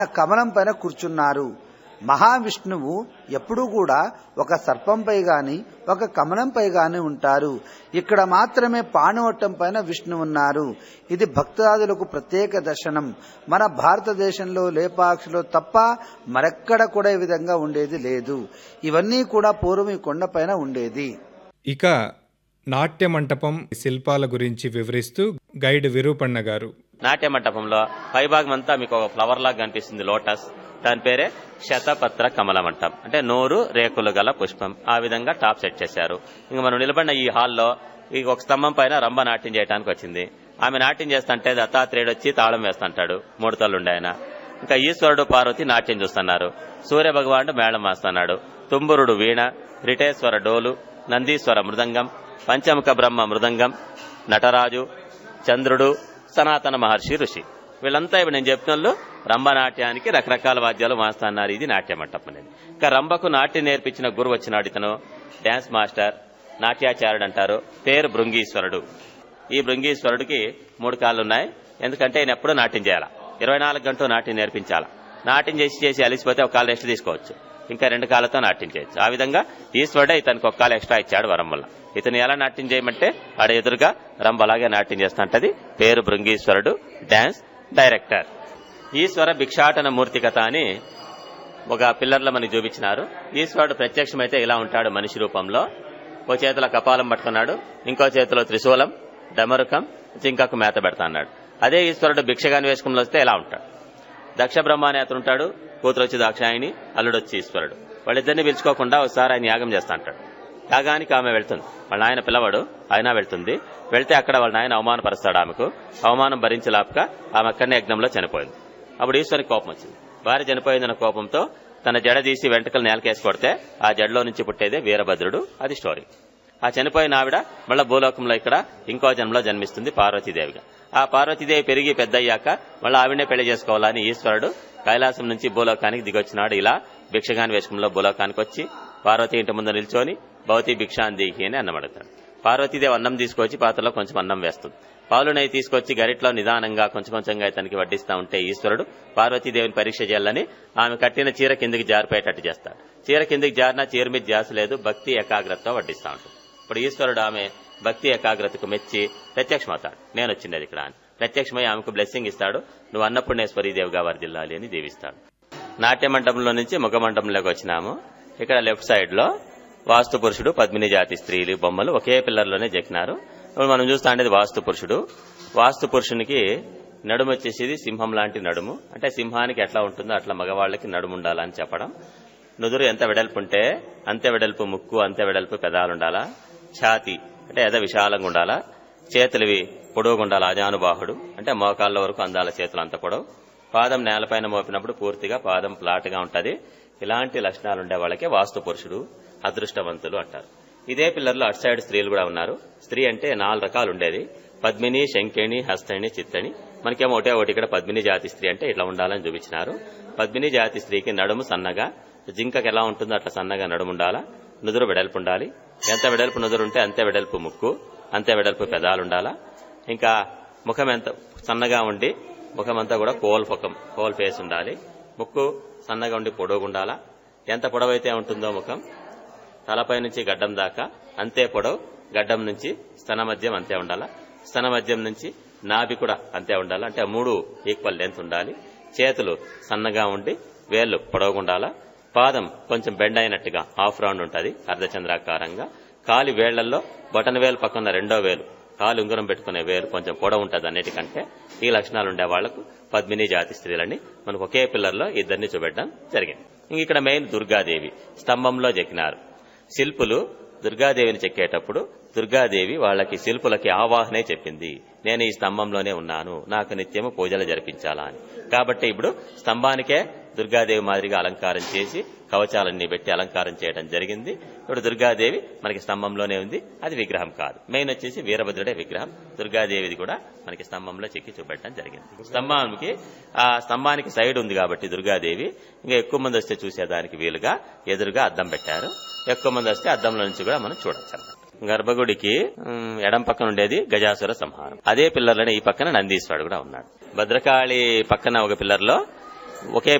కమలం పైన కూర్చున్నారు మహావిష్ణువు ఎప్పుడూ కూడా ఒక సర్పంపై గాని ఒక కమలంపై గాని ఉంటారు ఇక్కడ మాత్రమే పాణువట్టం పైన విష్ణు ఉన్నారు ఇది భక్తాదులకు ప్రత్యేక దర్శనం మన భారతదేశంలో లేపాక్షిలో తప్ప మరెక్కడ కూడా ఈ విధంగా ఉండేది లేదు ఇవన్నీ కూడా పూర్వం ఈ కొండపైన ఉండేది ఇక నాట్య మంటపం శిల్పాల గురించి వివరిస్తూ గైడ్ విరూపಣ್ణ గారు నాట్య మంటపంలో పైభాగం అంతా మీకు ఒక ఫ్లవర్ లాగా కనిపిస్తుంది లోటస్ దాని పేరే శతపత్ర కమల మంటపం అంటే నోరు రేకులు గల పుష్పం ఆ విధంగా టాప్ సెట్ చేశారు ఇంకా మనం నిలబడిన ఈ హాల్లో ఈ ఒక స్తంభం పైన రంభ నాట్యం చేయడానికి వచ్చింది ఆమె నాట్యం చేస్తుంటే దత్తాత్రేయుడు వచ్చి తాళం వేస్తుంటాడు మూడు తల్లు ఉండే ఆయన ఇంకా ఈశ్వరుడు పార్వతి నాట్యం చూస్తున్నారు సూర్య భగవానుడు మేళం వేస్తున్నాడు తుంబురుడు వీణ రిటేశ్వర డోలు నందీశ్వర మృదంగం పంచముఖ బ్రహ్మ మృదంగం నటరాజు చంద్రుడు సనాతన మహర్షి ఋషి వీళ్ళంతా ఇప్పుడు నేను చెప్తున్న రంభనాట్యానికి రకరకాల వాద్యాలు వాస్తున్నారు ఇది నాట్య మంటపం అనేది ఇంకా రంభకు నాట్యం నేర్పించిన గురువు వచ్చినాడు ఇతను డాన్స్ మాస్టర్ నాట్యాచార్యుడు అంటారు పేరు భృంగీశ్వరుడు ఈ భృంగీశ్వరుడికి మూడు కాళ్ళు ఉన్నాయి ఎందుకంటే ఆయన ఎప్పుడూ నాట్యం చేయాలి ఇరవై నాలుగు గంటలు నాట్యం నేర్పించాలి నాట్యం చేసి చేసి అలిసిపోతే ఒక కాళ్ళు రెస్ట్ తీసుకోవచ్చు ఇంకా రెండు కాళ్ళతో నాట్యం చేయొచ్చు ఆ విధంగా ఈశ్వరుడే ఇతనికి ఒక కాలు ఎక్స్ట్రా ఇచ్చాడు వరం వల్ల ఇతను ఎలా నాట్యం చేయమంటే ఆడ ఎదురుగా రంభ అలాగే నాట్యం చేస్తుంటది పేరు భృంగీశ్వరుడు డాన్స్ డైరెక్టర్ ఈశ్వర భిక్షాటన మూర్తి కథ అని ఒక పిల్లర్లో మనకి చూపించినారు ఈశ్వరుడు ప్రత్యక్షమైతే ఇలా ఉంటాడు మనిషి రూపంలో ఓ చేతిలో కపాలం పట్టుకున్నాడు ఇంకో చేతిలో త్రిశూలం డమరుకం ఇంకొక మేత పెడతా అన్నాడు అదే ఈశ్వరుడు భిక్షగాని వేషకంలో వస్తే ఎలా ఉంటాడు దక్ష బ్రహ్మ అనే అతను ఉంటాడు కూతురు వచ్చి దాక్షాయిని అల్లుడు వచ్చి ఈశ్వరుడు వాళ్ళిద్దరిని పిలుచుకోకుండా ఒకసారి ఆయన యాగం చేస్తా అంటాడు యాగానికి ఆమె వెళ్తుంది వాళ్ళ ఆయన పిల్లవాడు ఆయన వెళ్తుంది వెళ్తే అక్కడ వాళ్ళ నాయన అవమానపరుస్తాడు ఆమెకు అవమానం భరించలేక ఆమె అక్కడనే యజ్ఞంలో చనిపోయింది అప్పుడు ఈశ్వరికి కోపం వచ్చింది భార్య చనిపోయిందన్న కోపంతో తన జడ తీసి వెంట్రుకలు నేలకేసి కొడితే ఆ జడలో నుంచి పుట్టేదే వీరభద్రుడు అది స్టోరీ ఆ చనిపోయిన ఆవిడ మళ్ళా భూలోకంలో ఇక్కడ ఇంకో జన్మలో జన్మిస్తుంది పార్వతీదేవిగా ఆ పార్వతీదేవి పెరిగి పెద్దయ్యాక మళ్ళీ ఆవిడనే పెళ్లి చేసుకోవాలని ఈశ్వరుడు కైలాసం నుంచి భూలోకానికి దిగొచ్చినాడు ఇలా భిక్షగాని వేషకంలో భూలోకానికి వచ్చి పార్వతి ఇంటి ముందు నిల్చొని భవతి భిక్షాందికి అని అన్నం అడుగుతాడు పార్వతీదేవి అన్నం తీసుకొచ్చి పాత్రలో కొంచెం అన్నం వేస్తుంది పాలు నెయ్యి తీసుకొచ్చి గరిట్లో నిదానంగా కొంచెం కొంచెంగా ఇతనికి వడ్డిస్తా ఉంటే ఈశ్వరుడు పార్వతీదేవిని పరీక్ష చేయాలని ఆమె కట్టిన చీర కిందికి జారిపోయేటట్టు చేస్తాడు చీర కిందికి జారినా చీర మీద జాస లేదు భక్తి ఏకాగ్రతతో వడ్డిస్తా ఉంటుంది ఇప్పుడు ఈశ్వరుడు ఆమె భక్తి ఏకాగ్రతకు మెచ్చి ప్రత్యక్షమవుతాడు నేను వచ్చింది ఇక్కడ అని ప్రత్యక్షమై ఆమెకు బ్లెస్సింగ్ ఇస్తాడు నువ్వు అన్నపూర్ణేశ్వరి దేవిగా వర్దిల్లాలి అని దీవిస్తాడు నాట్య మండపంలో నుంచి ముఖ మండపంలోకి వచ్చినాము ఇక్కడ లెఫ్ట్ సైడ్ లో వాస్తు పురుషుడు పద్మిని జాతి స్త్రీలు బొమ్మలు ఒకే పిల్లర్లోనే చెక్కినారు ఇప్పుడు మనం చూస్తా ఉండేది వాస్తు పురుషుడు వాస్తు పురుషునికి నడుము వచ్చేసేది సింహం లాంటి నడుము అంటే సింహానికి ఎట్లా ఉంటుందో అట్లా మగవాళ్ళకి నడుము ఉండాలని చెప్పడం నుదురు ఎంత వెడల్పు ఉంటే అంతే వెడల్పు ముక్కు అంతే వెడల్పు పెదాలు ఉండాలా ఛాతి అంటే ఎద విశాలంగా ఉండాలా చేతులవి పొడవుగా ఉండాలి అజానుబాహుడు అంటే మోకాళ్ళ వరకు అందాల చేతులు అంత పొడవు పాదం నేలపైన మోపినప్పుడు పూర్తిగా పాదం ఫ్లాట్గా ఉంటది ఇలాంటి లక్షణాలు ఉండే వాళ్ళకే వాస్తు పురుషుడు అదృష్టవంతులు అంటారు ఇదే పిల్లర్లో అటు సైడ్ స్త్రీలు కూడా ఉన్నారు స్త్రీ అంటే నాలుగు రకాలు ఉండేది పద్మిని శంకిణి హస్తణి చిత్తణి మనకేమో ఒకటే ఒకటి ఇక్కడ పద్మిని జాతి స్త్రీ అంటే ఇట్లా ఉండాలని చూపించినారు పద్మిని జాతి స్త్రీకి నడుము సన్నగా జింకకి ఎలా ఉంటుందో అట్లా సన్నగా నడుము ఉండాలా నుదురు వెడల్పు ఉండాలి ఎంత వెడల్పు నుదురు ఉంటే అంతే వెడల్పు ముక్కు అంతే వెడల్పు పెదాలు ఉండాలా ఇంకా ముఖం ఎంత సన్నగా ఉండి ముఖం అంతా కూడా కోల్ ముఖం కోల్ ఫేస్ ఉండాలి ముక్కు సన్నగా ఉండి పొడవుగా ఉండాలా ఎంత పొడవైతే ఉంటుందో ముఖం తలపై నుంచి గడ్డం దాకా అంతే పొడవు గడ్డం నుంచి స్తన మధ్యం అంతే ఉండాలా స్తన మధ్యం నుంచి నాభి కూడా అంతే ఉండాలి అంటే మూడు ఈక్వల్ లెంత్ ఉండాలి చేతులు సన్నగా ఉండి వేళ్లు పొడవుగా ఉండాలా పాదం కొంచెం బెండ్ అయినట్టుగా హాఫ్ రౌండ్ ఉంటుంది అర్ధచంద్రాకారంగా కాలి వేళ్లలో బటన్ వేలు పక్కన రెండో వేలు కాలు ఉంగరం పెట్టుకునే వేలు కొంచెం పొడవు ఉంటుంది అన్నిటికంటే ఈ లక్షణాలు ఉండే వాళ్లకు పద్మిని జాతి స్త్రీలని మనకు ఒకే పిల్లర్లో ఇద్దరిని చూపెట్టడం జరిగింది ఇంక ఇక్కడ మెయిన్ దుర్గాదేవి స్తంభంలో చెక్కినారు శిల్పులు దుర్గాదేవిని చెక్కేటప్పుడు దుర్గాదేవి వాళ్ళకి శిల్పులకి ఆవాహనే చెప్పింది నేను ఈ స్తంభంలోనే ఉన్నాను నాకు నిత్యము పూజలు జరిపించాలా అని కాబట్టి ఇప్పుడు స్తంభానికే దుర్గాదేవి మాదిరిగా అలంకారం చేసి కవచాలన్నీ పెట్టి అలంకారం చేయడం జరిగింది ఇప్పుడు దుర్గాదేవి మనకి స్తంభంలోనే ఉంది అది విగ్రహం కాదు మెయిన్ వచ్చేసి వీరభద్రుడే విగ్రహం దుర్గాదేవిది కూడా మనకి స్తంభంలో చెక్కి చూపెట్టడం జరిగింది స్తంభానికి ఆ స్తంభానికి సైడ్ ఉంది కాబట్టి దుర్గాదేవి ఇంకా ఎక్కువ మంది వస్తే చూసేదానికి వీలుగా ఎదురుగా అద్దం పెట్టారు ఎక్కువ మంది వస్తే అద్దంలో నుంచి కూడా మనం చూడొచ్చు అన్నమాట గర్భగుడికి ఉమ్, ఎడం పక్కన ఉండేది గజాసుర సంహారం అదే పిల్లర్లోనే ఈ పక్కన నందీశ్వరుడు కూడా ఉన్నాడు భద్రకాళి పక్కన ఒక పిల్లర్లో ఒకే